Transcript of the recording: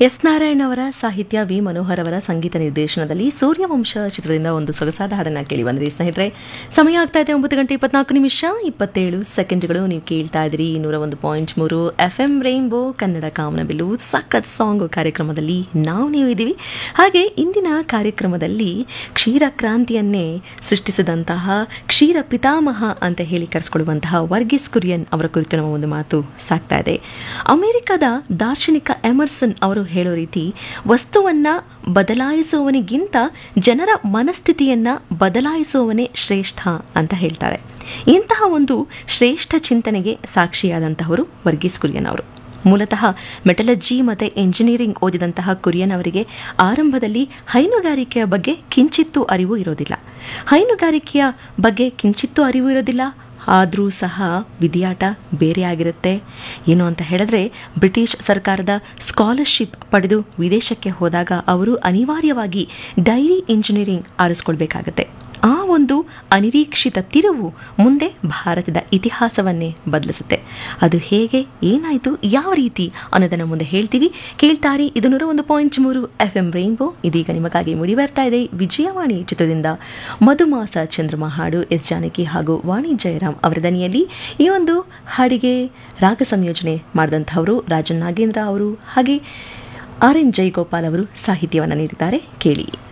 S Narayan ಅವರ ಸಾಹಿತ್ಯ V Manohar ಅವರ ಸಂಗೀತ ನಿರ್ದೇಶನದಲ್ಲಿ ಸೂರ್ಯವಂಶ ಚಿತ್ರದಿಂದ ಒಂದು ಸೊಗಸಾದ ಹಾಡನ್ನ ಕೇಳಿ ಬಂದ್ರಿ ಸ್ನೇಹಿತರೆ ಸಮಯ ಆಗ್ತಾ ಇದೆ ಒಂಬತ್ತು ಗಂಟೆ ಇಪ್ಪತ್ನಾಲ್ಕು ನಿಮಿಷ ಇಪ್ಪತ್ತೇಳು ಸೆಕೆಂಡ್ಗಳು ನೀವು ಕೇಳ್ತಾ ಇದ್ರಿ ನೂರ ಒಂದು ಪಾಯಿಂಟ್ ಮೂರು ಎಫ್ ಎಂ ರೈನ್ಬೋ ಕನ್ನಡ ಕಾಮನಬಿಲ್ಲು ಸಖತ್ ಸಾಂಗ್ ಕಾರ್ಯಕ್ರಮದಲ್ಲಿ ನಾವು ನೀವು ಇದ್ದೀವಿ ಹಾಗೆ ಇಂದಿನ ಕಾರ್ಯಕ್ರಮದಲ್ಲಿ ಕ್ಷೀರ ಕ್ರಾಂತಿಯನ್ನೇ ಸೃಷ್ಟಿಸಿದಂತಹ ಕ್ಷೀರ ಪಿತಾಮಹ ಅಂತ ಹೇಳಿ ಕರೆಸ್ಕೊಳ್ಳುವಂತಹ ವರ್ಗೀಸ್ ಕುರಿಯನ್ ಅವರ ಕುರಿತು ನಮ್ಮ ಒಂದು ಮಾತು ಸಾಕ್ತಾ ಇದೆ ಅಮೆರಿಕದ ದಾರ್ಶನಿಕ ಎಮರ್ಸನ್ ಅವರು ಹೇಳೋ ರೀತಿ ವಸ್ತುವನ್ನ ಬದಲಾಯಿಸುವವನಿಗಿಂತ ಜನರ ಮನಸ್ಥಿತಿಯನ್ನ ಬದಲಾಯಿಸುವವನೇ ಶ್ರೇಷ್ಠ ಅಂತ ಹೇಳ್ತಾರೆ ಇಂತಹ ಒಂದು ಶ್ರೇಷ್ಠ ಚಿಂತನೆಗೆ ಸಾಕ್ಷಿಯಾದಂತಹವರು ವರ್ಗೀಸ್ ಕುರಿಯನ್ ಅವರು ಮೂಲತಃ ಮೆಟಲರ್ಜಿ ಮತ್ತು ಎಂಜಿನಿಯರಿಂಗ್ ಓದಿದಂತಹ ಕುರಿಯನ್ ಅವರಿಗೆ ಆರಂಭದಲ್ಲಿ ಹೈನುಗಾರಿಕೆಯ ಬಗ್ಗೆ ಕಿಂಚಿತ್ತೂ ಅರಿವು ಇರೋದಿಲ್ಲ ಹೈನುಗಾರಿಕೆಯ ಬಗ್ಗೆ ಕಿಂಚಿತ್ತೂ ಅರಿವು ಇರೋದಿಲ್ಲ ಆದರೂ ಸಹ ವಿಧಿಯಾಟ ಬೇರೆ ಆಗಿರುತ್ತೆ ಏನು ಅಂತ ಹೇಳಿದ್ರೆ ಬ್ರಿಟಿಷ್ ಸರ್ಕಾರದ ಸ್ಕಾಲರ್ಶಿಪ್ ಪಡೆದು ವಿದೇಶಕ್ಕೆ ಹೋದಾಗ ಅವರು ಅನಿವಾರ್ಯವಾಗಿ ಡೈರಿ ಇಂಜಿನಿಯರಿಂಗ್ ಆರಿಸ್ಕೊಳ್ಬೇಕಾಗತ್ತೆ ಆ ಒಂದು ಅನಿರೀಕ್ಷಿತ ತಿರುವು ಮುಂದೆ ಭಾರತದ ಇತಿಹಾಸವನ್ನೇ ಬದಲಿಸುತ್ತೆ ಅದು ಹೇಗೆ ಏನಾಯಿತು ಯಾವ ರೀತಿ ಅನ್ನೋದನ್ನು ಮುಂದೆ ಹೇಳ್ತೀವಿ ಕೇಳ್ತಾರೆ ಇದು ನೂರ ಒಂದು ಪಾಯಿಂಟ್ ಮೂರು ಎಫ್ ಎಂ ರೈನ್ಬೋ ಇದೀಗ ನಿಮಗಾಗಿ ಮುಡಿ ಬರ್ತಾ ಇದೆ ವಿಜಯವಾಣಿ ಚಿತ್ರದಿಂದ ಮಧುಮಾಸ ಚಂದ್ರಮ ಹಾಡು ಎಸ್ ಜಾನಕಿ ಹಾಗೂ ವಾಣಿ ಜಯರಾಮ್ ಅವರ ದನಿಯಲ್ಲಿ ಈ ಒಂದು ಹಾಡಿಗೆ ರಾಗ ಸಂಯೋಜನೆ ಮಾಡಿದಂಥವರು ರಾಜನ್ ನಾಗೇಂದ್ರ ಅವರು ಹಾಗೆ ಆರ್ ಎನ್ ಜಯಗೋಪಾಲ್ ಅವರು ಸಾಹಿತ್ಯವನ್ನು ನೀಡಿದ್ದಾರೆ ಕೇಳಿ